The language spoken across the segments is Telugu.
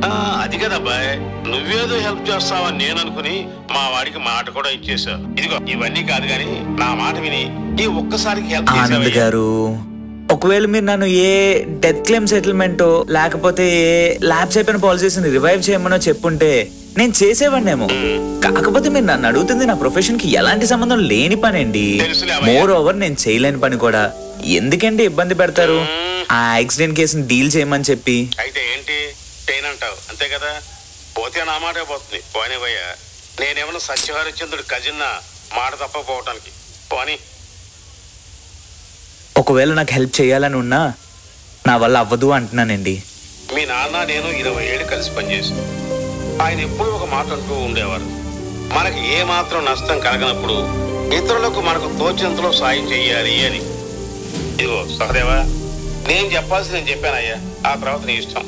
ఆ, అది కదబ్బాయ్ నువ్వేదో హెల్ప్ చేస్తావని నేను అనుకుని మా వాడికి మాట కూడా ఇచ్చేసావు ఇదిగో ఇవన్నీ కాదు గాని నా మాట విని ఈ ఒక్కసారికి హెల్ప్ ఆనంద్ చేసావయ్యా గారు ఒకవేళ మీరు నన్ను ఏ డెత్ క్లెయిమ్ సెటిల్మెంట్ లేకపోతే ఏ ల్యాబ్స్ అయిపోయిన పాలసీస్ రివైవ్ చేయమనో చెప్పుంటే నేను చేసేవాడినేమో కాకపోతే మీరు నన్ను అడుగుతుంది నా ప్రొఫెషన్ కి ఎలాంటి సంబంధం లేని పని అండి తెలుసులే అమ్మయ్య. మోర్ ఓవర్ నేను చేయలేని పని కూడా ఎందుకండి ఇబ్బంది పెడతారు ఆ యాక్సిడెంట్ కేసుని డీల్ చేయమని చెప్పి అయితే ఏంటి చేయనంటావు అంతే కదా పోతే నా మాటే పోతుంది పోనివయ్యా నేనేమన్నా సత్యహరిచంద్రుడి కజిన్నా మాట తప్పకపోవటానికి పోని ఒకవేళ నాకు హెల్ప్ చేయాలని ఉన్నా నా వల్ల అవ్వదు అంటున్నానండి మీ నాన్న నేను ఇరవై ఏళ్ళు కలిసి పనిచేసి ఆయన ఎప్పుడూ ఒక మాట అంటూ ఉండేవారు మనకి ఏ మాత్రం నష్టం కలగనప్పుడు ఇతరులకు మనకు తోచినంతలో సాయం చెయ్యాలి అని ఇదిగో సహదేవా నేను చెప్పాల్సి నేను చెప్పానయ్యా ఆ తర్వాత నీ ఇష్టం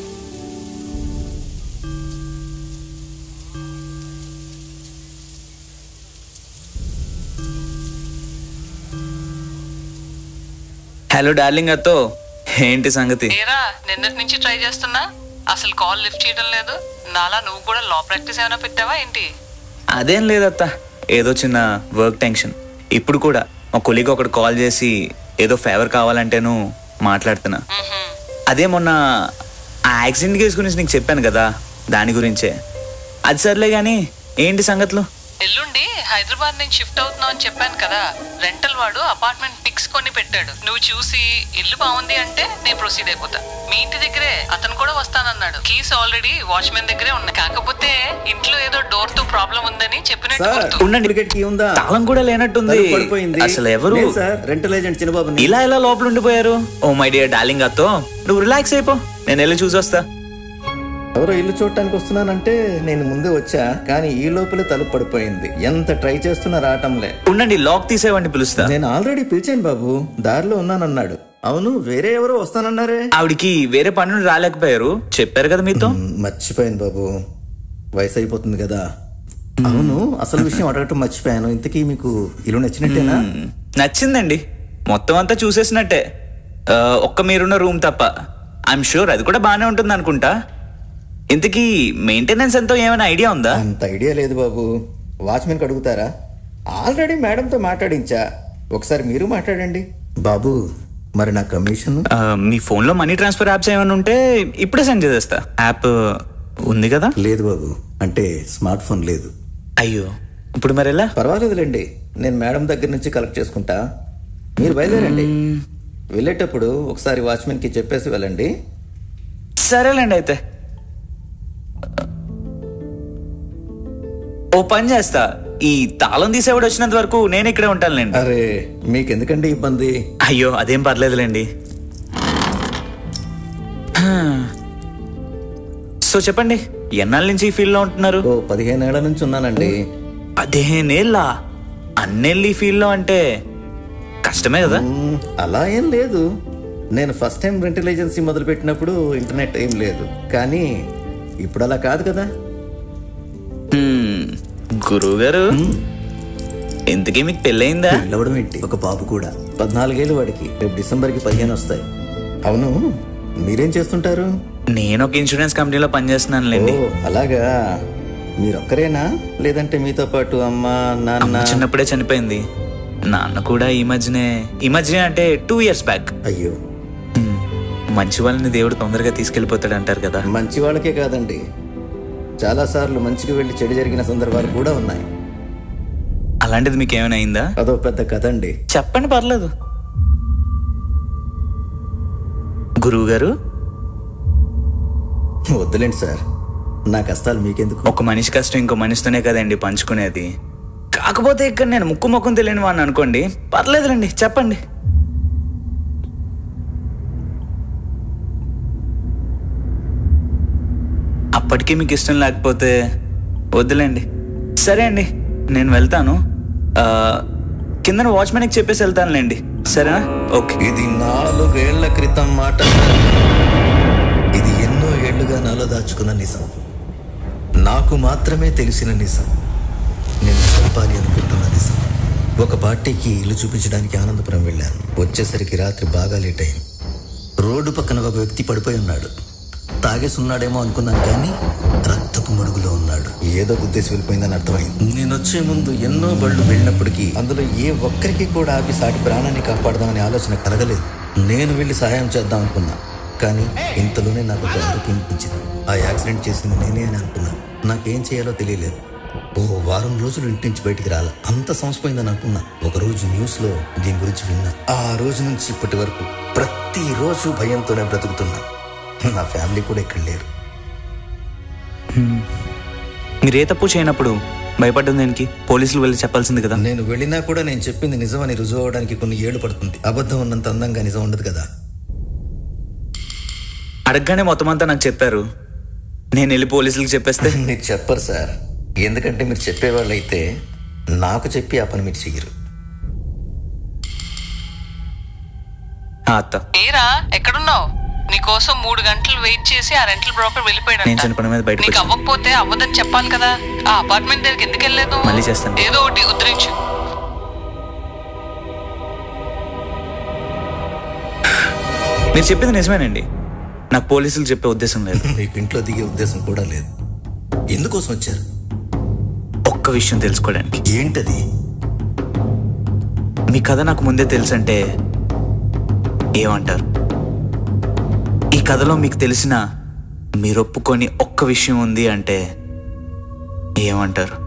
హలో డార్లింగ్ అత్తో ఏంటి సంగతి ఏరా నిన్నటి నుంచి ట్రై చేస్తున్నా అసలు కాల్ లిఫ్ట్ చేయడం లేదు నాలా నువ్వు కూడా లా ప్రాక్టీస్ ఏమైనా పెట్టావా ఏంటి అదేం లేదత్త ఏదో చిన్న వర్క్ టెన్షన్ ఇప్పుడు కూడా మా కొలీగ్ ఒకటి కాల్ చేసి ఏదో ఫేవర్ కావాలంటేను మాట్లాడుతున్నా అదే మొన్న ఆ యాక్సిడెంట్ కేసు గురించి నీకు చెప్పాను కదా దాని గురించే అది సర్లే కానీ ఏంటి సంగతులు ఎల్లుండి హైదరాబాద్ నుంచి షిఫ్ట్ అవుతున్నావు అని చెప్పాను కదా రెంటల్ వాడు అపార్ట్మెంట్ పిక్స్ కొని పెట్టాడు నువ్వు చూసి ఇల్లు బాగుంది అంటే నేను ప్రొసీడ్ అయిపోతా మీ ఇంటి దగ్గరే అతను కూడా వస్తానన్నాడు కీస్ ఆల్రెడీ వాచ్మెన్ దగ్గరే ఉన్నాయి కాకపోతే ఇంట్లో ఏదో డోర్ తో ప్రాబ్లం ఉందని చెప్పినట్టు సార్ గుర్తు ఉండండి టికెట్ కీ ఉందా తాళం కూడా లేనట్టుంది తలుపు పడిపోయింది అసలు ఎవరు నేను సార్ రెంటల్ ఏజెంట్ చిన్నబాబుని ఇలా ఇలా లోపల ఉండిపోయారు ఓ మై డియర్ డార్లింగ్ అత్తో నువ్వు రిలాక్స్ అయిపో నేను వెళ్ళి చూసి వస్తా ఎవరో ఇల్లు చూడటానికి వస్తున్నానంటే నేను ముందే వచ్చా కానీ ఈ లోపలే తలుపు పడిపోయింది ఎంత ట్రై చేస్తున్నా రావటంలే ఉండండి లాక్ తీసేవాడిని పిలుస్తా నేను ఆల్రెడీ పిలిచాను బాబు దారిలో ఉన్నానన్నాడు అవును వేరే ఎవరో వస్తానన్నారే ఆవిడికి వేరే పనులు రాలేకపోయారు చెప్పారు కదా మీతో మ్, మర్చిపోయాను బాబు వయసు అయిపోతుంది కదా అవును అసలు విషయం అడగటం మర్చిపోయాను ఇంతకీ మీకు ఇల్లు నచ్చినట్టేనా మ్, నచ్చిందండి మొత్తం అంతా చూసేసినట్టే ఆ, ఒక్క మీరున్న రూమ్ తప్ప ఐఎమ్ షూర్ అది కూడా బాగానే ఉంటుంది అనుకుంటా ఇంతకీ మెయింటెనెన్స్ ఎంతో ఏమైనా ఐడియా ఉందా అంత ఐడియా లేదు బాబు వాచ్మెన్కి అడుగుతారా ఆల్రెడీ మేడంతో మాట్లాడించా ఒకసారి మీరు మాట్లాడండి బాబు మరి నా కమిషన్ ఆ, మీ ఫోన్లో మనీ ట్రాన్స్ఫర్ యాప్స్ ఏమైనా ఉంటే ఇప్పుడే సెండ్ చేసేస్తా యాప్ ఉంది కదా లేదు బాబు అంటే స్మార్ట్ ఫోన్ లేదు అయ్యో ఇప్పుడు మరి ఎలా పర్వాలేదులేండి నేను మేడం దగ్గర నుంచి కలెక్ట్ చేసుకుంటా మీరు బయలుదేరండి వెళ్ళేటప్పుడు ఒకసారి వాచ్మెన్కి చెప్పేసి వెళ్ళండి సరేలేండి అయితే ఓ పని చేస్తా ఈ తాళం తీసేవాడు వచ్చినంత వరకు నేను ఇక్కడే ఉంటానులేండి అరే మీకెందుకండి ఇబ్బంది అయ్యో అదేం పర్లేదులేండి సో చెప్పండి ఎన్నాళ్ళ నుంచి ఈ ఫీల్డ్లో ఉంటున్నారు ఓ పదిహేను ఏళ్ల నుంచి ఉన్నానండి పదిహేనేళ్ళ అన్నేళ్ళు ఈ ఫీల్డ్లో అంటే కష్టమే కదా మ్, అలా ఏం లేదు నేను ఫస్ట్ టైం రెంటల్ ఏజెన్సీ మొదలు పెట్టినప్పుడు ఇంటర్నెట్ ఏం లేదు కానీ ఇప్పుడు అలా కాదు కదా గురువు గారు ఇంతకీ మీకు పెళ్ళయిందా పిల్లవడం ఏంటి ఒక బాబు కూడా పద్నాలుగేళ్ళు వాడికి రేపు డిసెంబర్కి పదిహేను వస్తాయి అవును మీరేం చేస్తుంటారు నేను ఒక ఇన్సూరెన్స్ కంపెనీలో ఓ పనిచేస్తున్నానులేండి అలాగా మీరొక్కరేనా లేదంటే మీతో పాటు అమ్మ నాన్న అమ్మ చిన్నప్పుడే చనిపోయింది నాన్న కూడా ఈ మధ్యనే ఈ మధ్యనే అంటే టూ ఇయర్స్ బ్యాక్ అయ్యో మంచి వాళ్ళని దేవుడు తొందరగా తీసుకెళ్లిపోతాడు అంటారు కదా మంచి వాళ్ళకే కాదండి చాలా సార్లు మంచికి వెళ్ళి చెడు జరిగిన సందర్భాలు కూడా ఉన్నాయి అలాంటిది మీకు ఏమైనా అయిందా అదో పెద్ద కథ అండి చెప్పండి పర్లేదు గురువు గారు వద్దులేండి సార్ నా కష్టాలు మీకెందుకు ఒక మనిషి కష్టం ఇంకో మనిషితోనే కదండి పంచుకునేది కాకపోతే ఇక్కడ నేను ముక్కు ముఖం తెలియని వాడిని అనుకోండి పర్లేదులేండి చెప్పండి అప్పటికీ మీకు ఇష్టం లేకపోతే వద్దులేండి సరే అండి నేను వెళ్తాను ఆ, కిందన వాచ్మెన్కి చెప్పేసి వెళ్తానులేండి సరేనా ఓకే ఇది నాలుగేళ్ల క్రితం మాట సార్. ఇది ఎన్నో ఏళ్లుగా నాలో దాచుకున్న నిజం నాకు మాత్రమే తెలిసిన నిజం నేను చెప్పాలి అనుకుంటున్న నిజం ఒక పార్టీకి ఇల్లు చూపించడానికి ఆనందపురం వెళ్ళాను వచ్చేసరికి రాత్రి బాగా లేట్ అయింది రోడ్డు పక్కన ఒక వ్యక్తి పడిపోయి ఉన్నాడు తాగేసి ఉన్నాడేమో అనుకున్నాను కానీ రక్తపు మడుగులో ఉన్నాడు ఏదో గుద్దేసి వెళ్ళిపోయిందని అర్థమైంది నేను వచ్చే ముందు ఎన్నో బళ్ళు వెళ్ళినప్పటికీ అందులో ఏ ఒక్కరికి కూడా ఆపి సాటి ప్రాణాన్ని కాపాడదామనే ఆలోచన కలగలేదు నేను వెళ్ళి సహాయం చేద్దాం అనుకున్నా కానీ ఇంతలోనే నాకు ఒక అరుపు వినిపించింది ఆ యాక్సిడెంట్ చేసింది నేనే అని అనుకున్నా నాకేం చేయాలో తెలియలేదు ఓ వారం రోజులు ఇంటి నుంచి బయటికి రాల అంత సమస్యపోయిందని అనుకున్నా ఒక రోజు న్యూస్ లో దీని గురించి విన్నా ఆ రోజు నుంచి ఇప్పటి వరకు ప్రతి రోజు భయంతోనే బ్రతుకుతున్నా నా ఫ్యామిలీ కూడా ఇక్కడ లేరు మీరు ఏ తప్పు చేయనప్పుడు భయపడ్డం దేనికి పోలీసులు వెళ్ళి చెప్పాల్సింది కదా నేను వెళ్ళినా కూడా నేను చెప్పింది నిజమని రుజువు అవడానికి కొన్ని ఏళ్ళు పడుతుంది అబద్ధం ఉన్నంత అందంగా నిజం ఉండదు కదా అడగగానే మొత్తం అంతా నాకు చెప్పారు నేను వెళ్ళి పోలీసులకు చెప్పేస్తే మీరు చెప్పరు సార్ ఎందుకంటే మీరు చెప్పేవాళ్ళు అయితే నాకు చెప్పి ఆ పని మీరు చెయ్యరు ఆ అత్త ఏరా ఎక్కడున్నావు నీకోసం మూడు గంటలు వెయిట్ చేసి ఆ రెంటల్ బ్రోకర్ నేను వెళ్ళిపోయాడు చిన్న పని మీద బయటకు నీకు వచ్చాను. అవ్వకపోతే అవ్వదని చెప్పాలి కదా ఆ అపార్ట్మెంట్ దగ్గరికి ఎందుకు వెళ్ళలేదు మళ్ళీ చేస్తాను. ఏదో ఒకటి ఉద్ధరించు మీరు చెప్పింది నిజమేనండి నాకు పోలీసులు చెప్పే ఉద్దేశం లేదు మీకు ఇంట్లో దిగే ఉద్దేశం కూడా లేదు ఎందుకోసం వచ్చారు ఒక్క విషయం తెలుసుకోవడానికి ఏంటది మీ కథ నాకు ముందే తెలుసంటే ఏమంటారు ఈ కథలో మీకు తెలిసిన మీరు ఒప్పుకొని ఒక్క విషయం ఉంది అంటే ఏమంటారు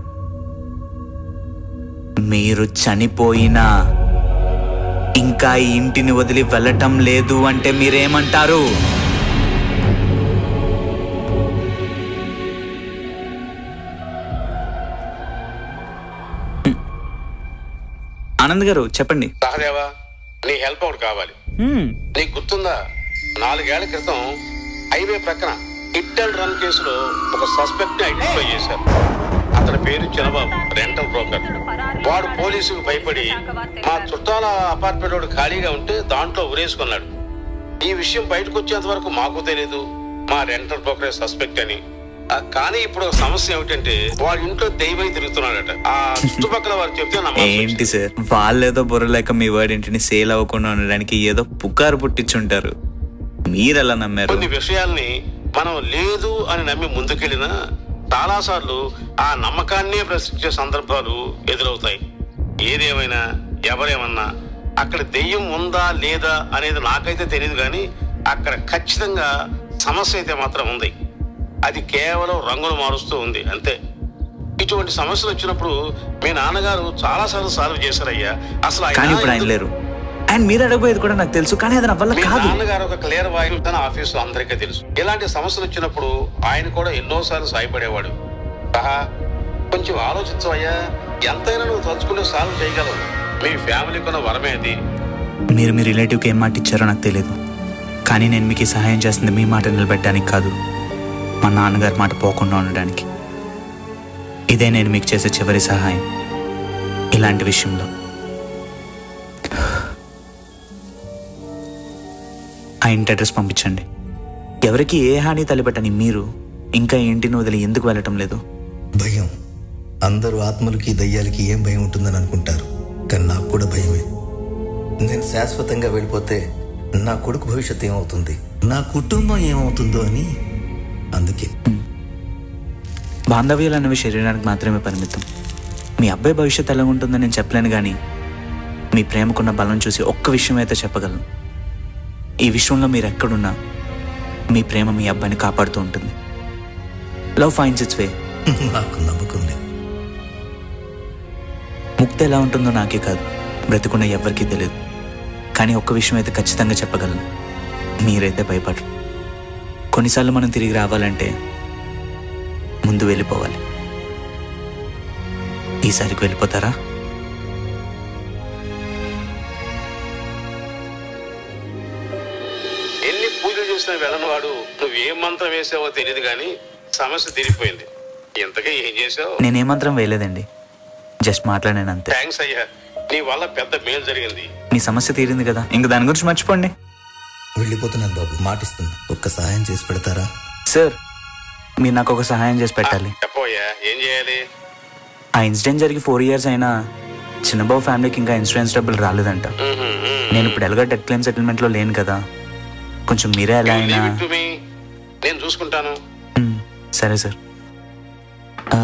మీరు చనిపోయినా ఇంకా ఈ ఇంటిని వదిలి వెళ్ళటం లేదు అంటే మీరేమంటారు ఆనంద్ గారు చెప్పండి సహదేవా నీ హెల్ప్ ఒకటి కావాలి నీకు గుర్తుందా నాలుగేళ్ల క్రితం హైవే ప్రక్కన హిట్ అండ్ రన్ కేసులో ఒక సస్పెక్ట్ ని ఐడెంటిఫై చేశారు అతని పేరు చిన్నబాబు రెంటల్ బ్రోకర్ వాడు పోలీసుకు భయపడి మా చుట్టాల అపార్ట్మెంట్ వాడు ఖాళీగా ఉంటే దాంట్లో ఉరేసుకున్నాడు ఈ విషయం బయటకు వచ్చేంత వరకు మాకు తెలియదు మా రెంటల్ బ్రోకరే సస్పెక్ట్ అని ఆ, కానీ ఇప్పుడు ఒక సమస్య ఏమిటంటే వాడి ఇంట్లో దైవై తిరుగుతున్నాడట ఆ చుట్టుపక్కల వారు చెప్తే నమ్మాల్సి ఏంటి సార్ వాళ్ళేదో బుర్రలేక మీ వర్డ్ ఇంటిని సేల్ అవ్వకుండా ఉండడానికి ఏదో పుకారు పుట్టించుంటారు మీరెలా నమ్మారు కొన్ని విషయాల్ని మనం లేదు అని నమ్మి ముందుకెళ్ళినా చాలాసార్లు ఆ నమ్మకాన్నే ప్రశ్నించే సందర్భాలు ఎదురవుతాయి ఏదేమైనా ఎవరేమన్నా అక్కడ దెయ్యం ఉందా లేదా అనేది నాకైతే తెలియదు కానీ అక్కడ ఖచ్చితంగా సమస్య అయితే మాత్రం ఉంది అది కేవలం రంగులు మారుస్తూ ఉంది అంతే ఇటువంటి సమస్యలు వచ్చినప్పుడు మీ నాన్నగారు చాలాసార్లు సాల్వ్ చేశారయ్యా అసలు ఆయన కానీ ఇప్పుడు ఆయన ఎందుకు- లేరు అండ్ మీరు అడగబోయేది కూడా నాకు తెలుసు కానీ అది నా వల్ల మీ కాదు నాన్నగారు ఒక క్లియర్ వాయిల్ తన ఆఫీస్ లో అందరికీ తెలుసు ఇలాంటి సమస్యలు వచ్చినప్పుడు ఆయన కూడా ఎన్నోసార్లు సాయపడేవాడు సహా కొంచెం ఆలోచించవయ్యా ఎంతైనా నువ్వు తలుచుకుంటే సాల్వ్ చేయగలవు మీ ఫ్యామిలీకి ఉన్న వరమే అది మీరు మీ రిలేటివ్కి ఏం మాట ఇచ్చారో నాకు తెలియదు కానీ నేను మీకు ఈ సహాయం చేస్తుంది మీ మాట నిలబెట్టడానికి కాదు మా నాన్నగారి మాట పోకుండా ఉండడానికి ఇదే నేను మీకు చేసే చివరి సహాయం ఇలాంటి విషయంలో ఆ ఇంటి అడ్రస్ పంపించండి ఎవరికి ఏ హాని తలపెట్టని మీరు ఇంకా ఈ ఇంటిని వదిలి ఎందుకు వెళ్ళటం లేదు భయం అందరూ ఆత్మలకి దయ్యాలకి ఏం భయం ఉంటుందని అనుకుంటారు కానీ నాకు కూడా భయమే నేను శాశ్వతంగా వెళ్ళిపోతే నా కొడుకు భవిష్యత్తు ఏమవుతుంది నా కుటుంబం ఏమవుతుందో అని అందుకే బాంధవ్యాలు అనేవి శరీరానికి మాత్రమే పరిమితం మీ అబ్బాయి భవిష్యత్తు ఎలా ఉంటుందని నేను చెప్పలేను కానీ మీ ప్రేమకున్న బలం చూసి ఒక్క విషయం అయితే చెప్పగలను ఈ విషయంలో మీరు ఎక్కడున్నా మీ ప్రేమ మీ అబ్బాయిని కాపాడుతూ ఉంటుంది లవ్ ఫైన్స్ ఇట్స్ వే నాకు నమ్మకం లేదు ముక్తి ఎలా ఉంటుందో నాకే కాదు బ్రతికున్న ఎవ్వరికీ తెలియదు కానీ ఒక్క విషయం అయితే ఖచ్చితంగా చెప్పగలను మీరైతే భయపడరు కొన్నిసార్లు మనం తిరిగి రావాలంటే ముందు వెళ్ళిపోవాలి ఈసారికి వెళ్ళిపోతారా ఎన్ని పూజలు చేసినా వెళ్ళనివాడు నువ్వు ఏ మంత్రం వేసావో తెలియదు కానీ సమస్య తీరిపోయింది ఇంతకీ ఏం చేసావు నేనే మంత్రం వేయలేదండి జస్ట్ మాట్లాడాను అంతే థ్యాంక్స్ అయ్యా నీ వల్ల పెద్ద మేలు జరిగింది మీ సమస్య తీరింది కదా ఇంక దాని గురించి మర్చిపోండి వెళ్ళిపోతున్నాను బాబు మాటిస్తున్నా ఒక్క సహాయం చేసి పెడతారా సార్ మీరు నాకు ఒక సహాయం చేసి పెట్టాలి చెప్పవయ్యా ఏం చేయాలి ఆ ఇన్సిడెంట్ జరిగి ఫోర్ ఇయర్స్ అయినా చిన్నబాబు ఫ్యామిలీకి ఇంకా ఇన్సూరెన్స్ డబ్బులు రాలేదంట మ్మ్, మ్మ్. నేను ఇప్పుడు ఎలాగో డెట్ క్లెయిమ్ సెటిల్మెంట్లో లేను కదా కొంచెం మీరే ఎలా అయినా Leave it to me. నేను చూసుకుంటాను మ్, సరే సార్ ఆ,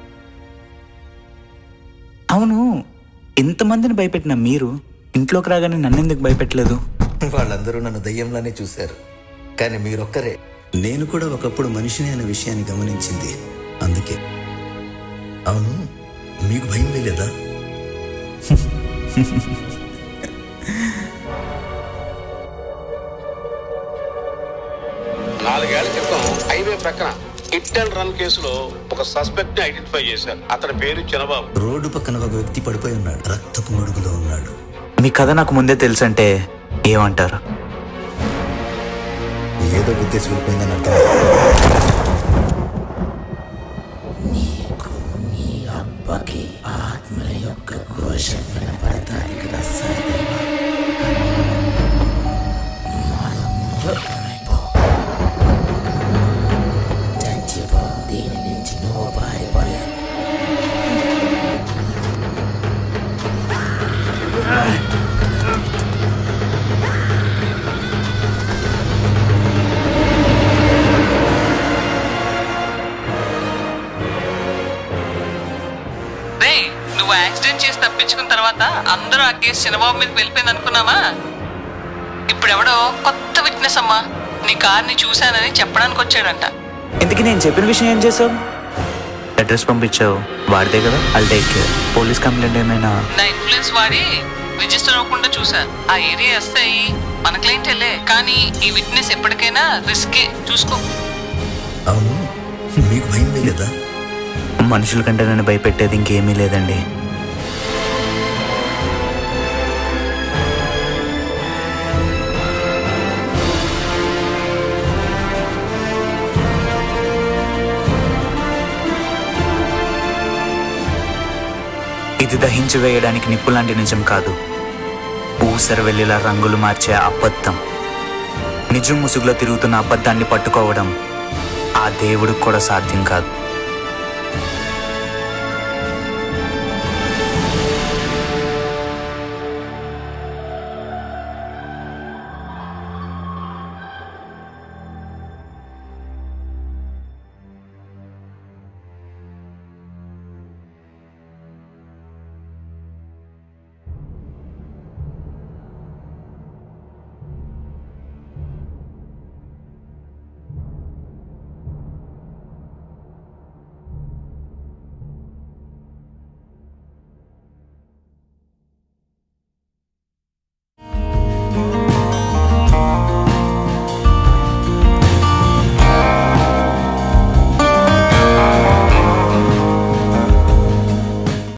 అవును ఇంతమందిని భయపెట్టిన మీరు ఇంట్లోకి రాగానే నన్ను ఎందుకు భయపెట్టలేదు వాళ్ళందరూ నన్ను దయ్యంలానే చూశారు కానీ మీరొక్కరే నేను కూడా ఒకప్పుడు మనిషిని అనే విషయాన్ని గమనించింది అందుకే అవును మీకు భయం వేయలేదా నాలుగేళ్ల క్రితం హైవే ప్రక్కన హిట్ అండ్ రన్ కేసులో ఒక సస్పెక్ట్ ని ఐడెంటిఫై చేశారు అతని పేరు చిన్నబాబు రోడ్డు పక్కన ఒక వ్యక్తి పడిపోయి ఉన్నాడు రక్తపు మడుగులో ఉన్నాడు మీ కథ నాకు ముందే తెలుసంటే ఏమంటారు ఏదో ఉద్దేశం వెళ్ళిపోయిందని అర్థం రే నువ్వు యాక్సిడెంట్ చేసి తప్పించుకున్న తర్వాత అందరూ ఆ కేసు చిన్నబాబు మీదకి వెళ్ళిపోయింది అనుకున్నావా ఇప్పుడు ఎవడో కొత్త విట్నెస్ అమ్మా నీ కార్ని చూశానని చెప్పడానికి వచ్చాడంట ఇంతకీ నేను చెప్పిన విషయం ఏం చేసావు అడ్రస్ పంపించావు వాడితే కదా I'll take care police complaint ఏమైనా నా ఇన్ఫ్లుయెన్స్ వాడి రిజిస్టర్ అవ్వకుండా చూసా ఆ ఏరియా వస్తాయి మన క్లయింట్ వెళ్ళే కానీ ఈ విట్నెస్ ఎప్పటికైనా రిస్కే చూసుకో అవును మీకు భయం వేయలేదా మనుషుల కంటే నన్ను భయపెట్టేది ఇంకేమీ లేదండి ఇది దహించి వేయడానికి నిప్పు లాంటి నిజం కాదు ఊసరు వెళ్ళేలా రంగులు మార్చే అబద్ధం నిజం ముసుగులో తిరుగుతున్న అబద్ధాన్ని పట్టుకోవడం ఆ దేవుడికి కూడా సాధ్యం కాదు